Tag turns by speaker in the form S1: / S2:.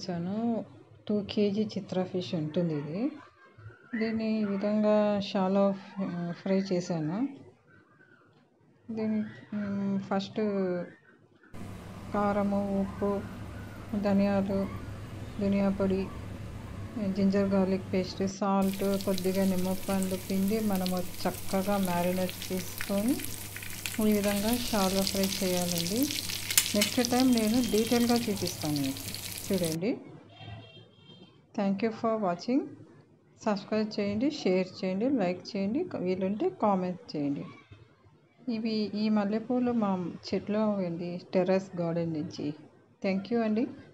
S1: చేశాను two KG చిత్ర fish ఉంటుంది ఇది దీన్ని ఈ విధంగా షాలో ఫ్రై చేశాను దీని ఫస్ట్ కారము ఉప్పు ధనియాలు ధనియా పొడి జింజర్ గార్లిక్ పేస్ట్ సాల్ట్ కొద్దిగా నిమ్మపండు పిండి మనము చక్కగా మ్యారినేట్ చేసుకొని ఈ విధంగా షాలో ఫ్రై చేయాలండి నెక్స్ట్ టైం నేను డీటెయిల్గా చూపిస్తాను మీకు చూడండి thank you for watching subscribe చేయండి షేర్ చేయండి లైక్ చేయండి వీలుంటే కామెంట్ చేయండి ఇవి ఈ మల్లెపూలు మా చెట్లో ఉంది టెర్రస్ గార్డెన్ నుంచి థ్యాంక్ యూ అండి